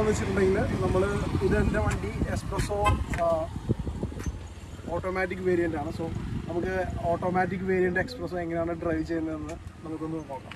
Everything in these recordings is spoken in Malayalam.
എന്താണെന്ന് വെച്ചിട്ടുണ്ടെങ്കിൽ നമ്മൾ ഇത് എൻ്റെ വണ്ടി എക്സ്പ്രസോ ഓട്ടോമാറ്റിക് വേരിയൻ്റ് ആണ് സോ നമുക്ക് ഓട്ടോമാറ്റിക് വേരിയൻ്റ് എക്സ്പ്രസോ എങ്ങനെയാണ് ഡ്രൈവ് ചെയ്യുന്നതെന്ന് നമുക്കൊന്ന് നോക്കാം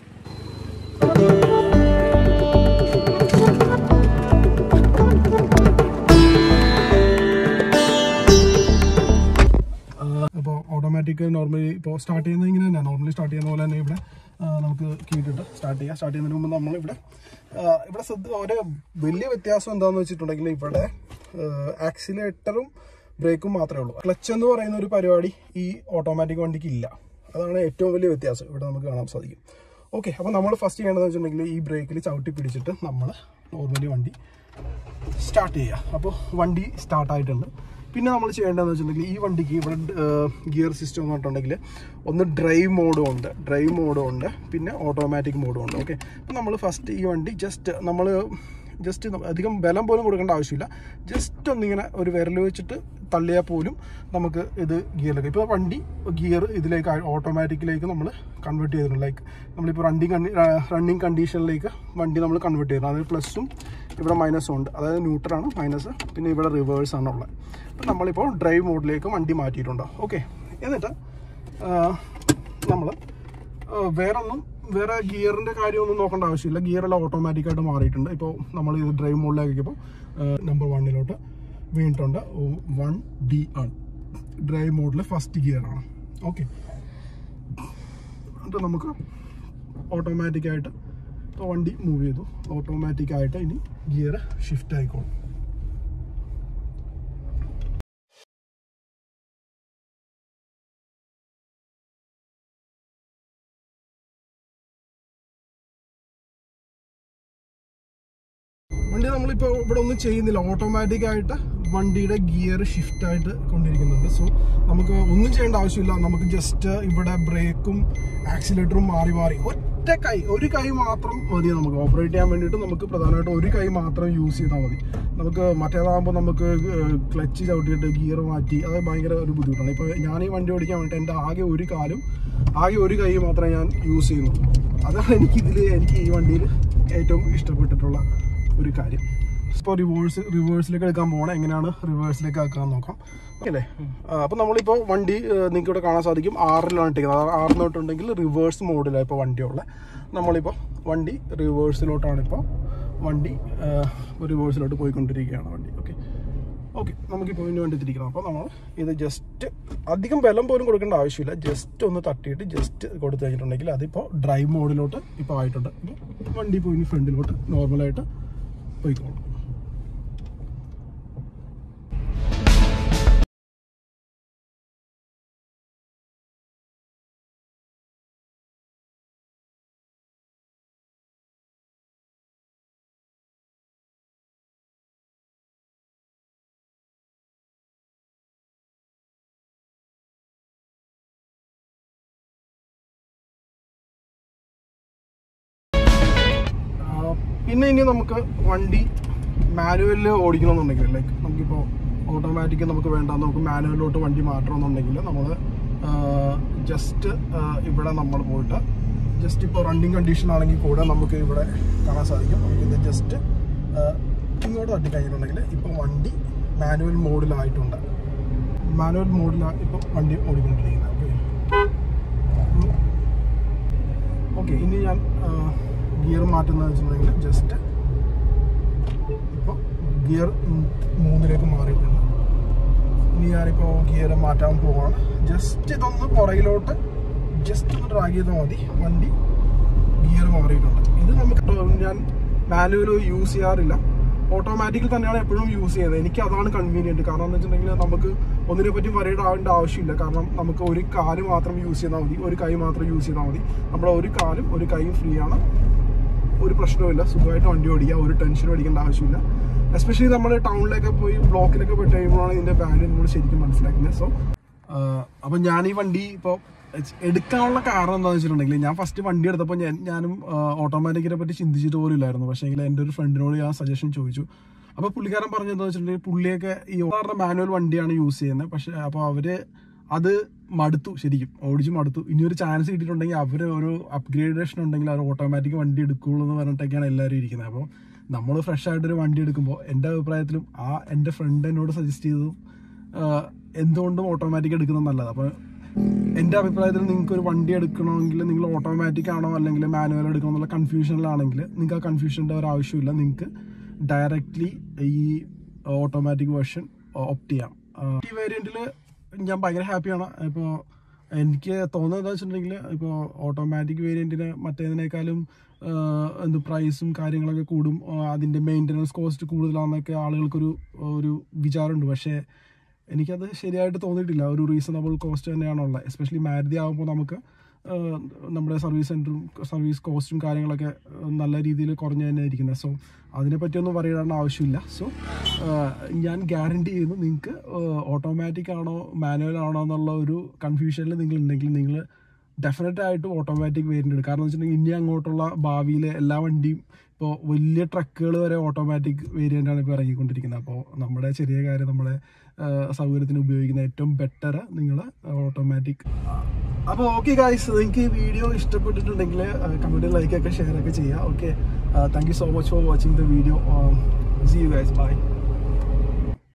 അപ്പോൾ ഓട്ടോമാറ്റിക് നോർമലി ഇപ്പോൾ സ്റ്റാർട്ട് ചെയ്യുന്നത് ഇങ്ങനെ തന്നെ നോർമലി സ്റ്റാർട്ട് ചെയ്യുന്ന പോലെ തന്നെ ഇവിടെ ആ, നമുക്ക് കീട്ടിട്ട് സ്റ്റാർട്ട് ചെയ്യാം സ്റ്റാർട്ട് ചെയ്യുന്നതിന് മുമ്പ് നമ്മൾ ഇവിടെ ആ, ഇവിടെ ശ്രദ്ധ ഒരു വലിയ വ്യത്യാസം എന്താണെന്ന് വെച്ചിട്ടുണ്ടെങ്കിൽ ഇവിടെ ആക്സിലേറ്ററും ബ്രേക്കും മാത്രമേ ഉള്ളൂ ക്ലച്ച് എന്ന് പറയുന്ന ഒരു പരിപാടി ഈ ഓട്ടോമാറ്റിക് വണ്ടിക്ക് ഇല്ല അതാണ് ഏറ്റവും വലിയ വ്യത്യാസം ഇവിടെ നമുക്ക് കാണാൻ സാധിക്കും ഓക്കെ അപ്പോൾ നമ്മൾ ഫസ്റ്റ് ചെയ്യേണ്ടതെന്ന് വെച്ചിട്ടുണ്ടെങ്കിൽ ഈ ബ്രേക്കിൽ ചവിട്ടി പിടിച്ചിട്ട് നമ്മൾ നോർമലി വണ്ടി സ്റ്റാർട്ട് ചെയ്യുക അപ്പോൾ വണ്ടി സ്റ്റാർട്ടായിട്ടുണ്ട് പിന്നെ നമ്മൾ ചെയ്യേണ്ടതെന്ന് വെച്ചിട്ടുണ്ടെങ്കിൽ ഈ വണ്ടിക്ക് ഇവിടെ ഗിയർ സിസ്റ്റം എന്ന് പറഞ്ഞിട്ടുണ്ടെങ്കിൽ ഒന്ന് ഡ്രൈവ് മോഡും ഉണ്ട് ഡ്രൈവ് മോഡും ഉണ്ട് പിന്നെ ഓട്ടോമാറ്റിക് മോഡും ഉണ്ട് ഓക്കെ അപ്പോൾ നമ്മൾ ഫസ്റ്റ് ഈ വണ്ടി ജസ്റ്റ് നമ്മൾ ജസ്റ്റ് അധികം ബലം പോലും കൊടുക്കേണ്ട ആവശ്യമില്ല ജസ്റ്റ് ഒന്നിങ്ങനെ ഒരു വിരൽ വെച്ചിട്ട് തള്ളിയാൽ പോലും നമുക്ക് ഇത് ഗിയറിലേക്ക് ഇപ്പോൾ വണ്ടി ഗിയർ ഇതിലേക്ക് ഓട്ടോമാറ്റിക്കിലേക്ക് നമ്മൾ കൺവേർട്ട് ചെയ്തിട്ടുണ്ട് ലൈക്ക് നമ്മളിപ്പോൾ റണ്ണിങ് റണ്ണിങ് കണ്ടീഷനിലേക്ക് വണ്ടി നമ്മൾ കൺവേർട്ട് ചെയ്തിട്ടുണ്ട് അതായത് പ്ലസും ഇവിടെ മൈനസും ഉണ്ട് അതായത് ന്യൂട്രലാണ് മൈനസ് പിന്നെ ഇവിടെ റിവേഴ്സ് ആണ് ഉള്ളത് അപ്പം നമ്മളിപ്പോൾ ഡ്രൈവ് മോഡിലേക്ക് വണ്ടി മാറ്റിയിട്ടുണ്ട് ഓക്കെ എന്നിട്ട് നമ്മൾ വേറൊന്നും വേറെ ഗിയറിൻ്റെ കാര്യമൊന്നും നോക്കേണ്ട ആവശ്യമില്ല ഗിയറെല്ലാം ഓട്ടോമാറ്റിക്കായിട്ട് മാറിയിട്ടുണ്ട് ഇപ്പോൾ നമ്മൾ ഇത് ഡ്രൈവ് മോഡിലേക്കിപ്പോൾ നമ്പർ വണ്ണിലോട്ട് വീണിട്ടുണ്ട് വൺ ഡി ആണ് ഡ്രൈവ് മോഡിൽ ഫസ്റ്റ് ഗിയറാണ് ഓക്കെ എന്നിട്ട് നമുക്ക് ഓട്ടോമാറ്റിക്കായിട്ട് ഇപ്പോൾ വണ്ടി മൂവ് ചെയ്തു ഓട്ടോമാറ്റിക്കായിട്ട് ഇനി ഗിയർ ഷിഫ്റ്റ് ആയിക്കോളും വണ്ടി നമ്മളിപ്പോൾ ഇവിടെ ഒന്നും ചെയ്യുന്നില്ല ഓട്ടോമാറ്റിക് ആയിട്ട് വണ്ടിയുടെ ഗിയർ ഷിഫ്റ്റ് ആയിട്ട് കൊണ്ടിരിക്കുന്നുണ്ട് സോ നമുക്ക് ഒന്നും ചെയ്യേണ്ട ആവശ്യമില്ല നമുക്ക് ജസ്റ്റ് ഇവിടെ ബ്രേക്കും ആക്സിലേറ്ററും മാറി മാറി ഒറ്റ കൈ ഒരു കൈ മാത്രം മതി നമുക്ക് ഓപ്പറേറ്റ് ചെയ്യാൻ വേണ്ടിയിട്ട് നമുക്ക് പ്രധാനമായിട്ടും ഒരു കൈ മാത്രം യൂസ് ചെയ്താൽ മതി നമുക്ക് മറ്റേതാകുമ്പോൾ നമുക്ക് ക്ലച്ച് ചവിട്ടിയിട്ട് ഗിയർ മാറ്റി അത് ഭയങ്കര ഒരു ബുദ്ധിമുട്ടാണ് ഇപ്പോൾ ഞാൻ ഈ വണ്ടി ഓടിക്കാൻ വേണ്ടിയിട്ട് എൻ്റെ ആകെ ഒരു കാലും ആകെ ഒരു കൈ മാത്രമേ ഞാൻ യൂസ് ചെയ്യുന്നുള്ളൂ അതാണ് എനിക്കിതിൽ എനിക്ക് ഈ വണ്ടിയിൽ ഏറ്റവും ഇഷ്ടപ്പെട്ടിട്ടുള്ള ഒരു കാര്യം ഇപ്പോൾ റിവേഴ്സ് റിവേഴ്സിലേക്ക് എടുക്കാൻ പോകണം എങ്ങനെയാണ് റിവേഴ്സിലേക്ക് ആക്കാൻ നോക്കാം അല്ലേ അപ്പോൾ നമ്മളിപ്പോൾ വണ്ടി നിങ്ങൾക്ക് ഇവിടെ കാണാൻ സാധിക്കും ആറിലാണ് ഇട്ടിരിക്കുന്നത് ആറിനോട്ടുണ്ടെങ്കിൽ റിവേഴ്സ് മോഡിലാണ് ഇപ്പോൾ വണ്ടി ഉള്ളത് നമ്മളിപ്പോൾ വണ്ടി റിവേഴ്സിലോട്ടാണ് ഇപ്പോൾ വണ്ടി റിവേഴ്സിലോട്ട് പോയിക്കൊണ്ടിരിക്കുകയാണ് വണ്ടി ഓക്കെ ഓക്കെ നമുക്കിപ്പോൾ ഇതിന് വേണ്ടി തിരിക്കണം അപ്പോൾ നമ്മൾ ഇത് ജസ്റ്റ് അധികം ബലം പോലും കൊടുക്കേണ്ട ആവശ്യമില്ല ജസ്റ്റ് ഒന്ന് തട്ടിയിട്ട് ജസ്റ്റ് കൊടുത്തു കഴിഞ്ഞിട്ടുണ്ടെങ്കിൽ അതിപ്പോൾ ഡ്രൈവ് മോഡിലോട്ട് ഇപ്പോൾ ആയിട്ടുണ്ട് ഇപ്പോൾ വണ്ടി പോയി ഫ്രണ്ടിലോട്ട് നോർമലായിട്ട് പോയിക്കോളും ആ, പിന്നെ ഇനി നമുക്ക് വണ്ടി മാനുവലിൽ ഓടിക്കണമെന്നുണ്ടെങ്കിൽ ലൈക്ക് നമുക്കിപ്പോൾ ഓട്ടോമാറ്റിക് നമുക്ക് വേണ്ട നമുക്ക് മാനുവലിലോട്ട് വണ്ടി മാറ്റണമെന്നുണ്ടെങ്കിൽ നമ്മൾ ജസ്റ്റ് ഇവിടെ നമ്മൾ പോയിട്ട് ജസ്റ്റ് ഇപ്പോൾ റണ്ണിങ് കണ്ടീഷൻ ആണെങ്കിൽ കൂടെ നമുക്ക് ഇവിടെ കാണാൻ സാധിക്കും നമുക്ക് ഇത് ജസ്റ്റ് ഇങ്ങോട്ട് തട്ടി കഴിഞ്ഞിട്ടുണ്ടെങ്കിൽ ഇപ്പോൾ വണ്ടി മാനുവൽ മോഡിലായിട്ടുണ്ട് മാനുവൽ മോഡിലാണ് ഇപ്പോൾ വണ്ടി ഓടിക്കൊണ്ടിരിക്കുന്നത് ഓക്കെ ഓക്കെ ഇനി ഞാൻ ഗിയർ മാറ്റുന്നത് വെച്ചിട്ടുണ്ടെങ്കിൽ ജസ്റ്റ് ഇപ്പോൾ ഗിയർ മൂന്നിലേക്ക് മാറിയിട്ടുണ്ട് ഇനി ഞാനിപ്പോൾ ഗിയർ മാറ്റാൻ പോവാണ് ജസ്റ്റ് ഇതൊന്ന് പുറകിലോട്ട് ജസ്റ്റ് ഒന്ന് ഡ്രാഗ് ചെയ്താൽ മതി വണ്ടി ഗിയർ മാറിയിട്ടുണ്ട് ഇത് നമുക്ക് ഞാൻ മാനുവൽ യൂസ് ചെയ്യാറില്ല ഓട്ടോമാറ്റിക്കിൽ തന്നെയാണ് എപ്പോഴും യൂസ് ചെയ്യുന്നത് എനിക്ക് അതാണ് കൺവീനിയൻറ്റ് കാരണം എന്ന് വെച്ചിട്ടുണ്ടെങ്കിൽ നമുക്ക് ഒന്നിനെ പറ്റി വരേണ്ട ആവേണ്ട ആവശ്യമില്ല കാരണം നമുക്ക് ഒരു കാല് മാത്രം യൂസ് ചെയ്താൽ മതി ഒരു കൈ മാത്രം യൂസ് ചെയ്താൽ മതി നമ്മുടെ ഒരു കാലും ഒരു കൈയും ഫ്രീ ആണ് ഒരു പ്രശ്നവുമില്ല സുഖമായിട്ട് വണ്ടി ഓടിക്കുക ഒരു ടെൻഷൻ അടിക്കേണ്ട ആവശ്യമില്ല എസ്പെഷ്യലി നമ്മൾ ടൗണിലൊക്കെ പോയി ബ്ലോക്കിലൊക്കെ പെട്ട് കഴിയുമ്പോഴാണ് ഇതിന്റെ വാല്യൂ നമ്മൾ ശരിക്കും മനസ്സിലാക്കുന്നത് സോ അപ്പം ഞാൻ ഈ വണ്ടി ഇപ്പോൾ എടുക്കാനുള്ള കാരണം എന്താണെന്ന് വെച്ചിട്ടുണ്ടെങ്കിൽ ഞാൻ ഫസ്റ്റ് വണ്ടി എടുത്തപ്പോൾ ഞാൻ ഞാനും ഓട്ടോമാറ്റിക്കിനെ പറ്റി ചിന്തിച്ചിട്ട് പോലും ഇല്ലായിരുന്നു പക്ഷേ എൻ്റെ ഒരു ഫ്രണ്ടിനോട് ഞാൻ സജഷൻ ചോദിച്ചു അപ്പോൾ പുള്ളിക്കാരൻ പറഞ്ഞതെന്ന് വെച്ചിട്ടുണ്ടെങ്കിൽ പുള്ളിയൊക്കെ ഈ സാധാരണ മാനുവൽ വണ്ടിയാണ് യൂസ് ചെയ്യുന്നത് പക്ഷേ അപ്പോൾ അവര് അത് മടുത്തു ശരിക്കും ഓടിച്ച് മടുത്തു ഇനി ഒരു ചാൻസ് കിട്ടിയിട്ടുണ്ടെങ്കിൽ അവർ ഒരു അപ്ഗ്രേഡേഷൻ ഉണ്ടെങ്കിൽ അവർ ഓട്ടോമാറ്റിക് വണ്ടി എടുക്കുള്ളൂ എന്ന് പറഞ്ഞിട്ടൊക്കെയാണ് എല്ലാവരും ഇരിക്കുന്നത് അപ്പോൾ നമ്മൾ ഫ്രഷ് ആയിട്ടൊരു വണ്ടി എടുക്കുമ്പോൾ എൻ്റെ അഭിപ്രായത്തിലും ആ എൻ്റെ ഫ്രണ്ട് എന്നോട് സജസ്റ്റ് ചെയ്തതും ആഹ് എന്തുകൊണ്ടും ഓട്ടോമാറ്റിക് എടുക്കുന്നത് നല്ലത് അപ്പോൾ എൻ്റെ അഭിപ്രായത്തിൽ നിങ്ങൾക്ക് ഒരു വണ്ടി എടുക്കണമെങ്കിൽ നിങ്ങൾ ഓട്ടോമാറ്റിക് ആണോ അല്ലെങ്കിൽ മാനുവൽ എടുക്കണോ എന്നുള്ള കൺഫ്യൂഷനിലാണെങ്കിൽ നിങ്ങൾക്ക് ആ കൺഫ്യൂഷൻ്റെ ഒരു ആവശ്യമില്ല നിങ്ങൾക്ക് ഡയറക്റ്റ്ലി ഈ ഓട്ടോമാറ്റിക് വേർഷൻ ഓപ്റ്റ് ചെയ്യാം ആഹ് ഈ വേരിയന്റിൽ ഞാൻ ഭയങ്കര ഹാപ്പിയാണ് ഇപ്പോൾ എനിക്ക് തോന്നുന്നത് എന്താ വെച്ചിട്ടുണ്ടെങ്കിൽ ഇപ്പോൾ ഓട്ടോമാറ്റിക് വേരിയന്റിന് മറ്റേതിനേക്കാളും ആഹ് എന്ത് പ്രൈസും കാര്യങ്ങളൊക്കെ കൂടും ആഹ് അതിൻ്റെ മെയിൻ്റനൻസ് കോസ്റ്റ് കൂടുതലാണെന്നൊക്കെ ആളുകൾക്കൊരു ഒരു വിചാരമുണ്ട് പക്ഷേ എനിക്കത് ശരിയായിട്ട് തോന്നിയിട്ടില്ല ഒരു റീസണബിൾ കോസ്റ്റ് തന്നെയാണുള്ളത് എസ്പെഷ്യലി മാരുതി ആകുമ്പോൾ നമുക്ക് ആഹ് നമ്മുടെ സർവീസ് സെൻറ്ററും സർവീസ് കോസ്റ്റും കാര്യങ്ങളൊക്കെ ആഹ് നല്ല രീതിയിൽ കുറഞ്ഞു തന്നെ ഇരിക്കുന്നത് സോ അതിനെപ്പറ്റിയൊന്നും പറയേണ്ട ആവശ്യമില്ല സോ ഞാൻ ഗ്യാരണ്ടി ചെയ്യുന്നു നിങ്ങൾക്ക് ഓട്ടോമാറ്റിക് ആണോ മാനുവൽ ആണോ എന്നുള്ള ഒരു കൺഫ്യൂഷനിൽ നിങ്ങൾ ഉണ്ടെങ്കിൽ നിങ്ങൾ ഡെഫിനറ്റ് ആയിട്ട് ഓട്ടോമാറ്റിക് വേരിയൻ്റ് എടുക്കും കാരണം വെച്ചിട്ടുണ്ടെങ്കിൽ ഇനി അങ്ങോട്ടുള്ള ഭാവിയിലെ എല്ലാ വണ്ടിയും ഇപ്പോൾ വലിയ ട്രക്കുകൾ വരെ ഓട്ടോമാറ്റിക് വേരിയൻ്റ് ആണ് ഇപ്പോൾ ഇറങ്ങിക്കൊണ്ടിരിക്കുന്നത് അപ്പോൾ നമ്മുടെ ചെറിയ കാര്യം നമ്മുടെ ആ, സൗകര്യത്തിന് ഉപയോഗിക്കുന്ന ഏറ്റവും ബെറ്റർ നിങ്ങൾ ഓട്ടോമാറ്റിക് അപ്പോൾ ഓക്കെ ഗായ്സ് നിങ്ങൾക്ക് ഈ വീഡിയോ ഇഷ്ടപ്പെട്ടിട്ടുണ്ടെങ്കിൽ കമൻറ്റ് ലൈക്ക് ഒക്കെ ഷെയർ ഒക്കെ ചെയ്യുക okay thank you so much for watching the video see you guys by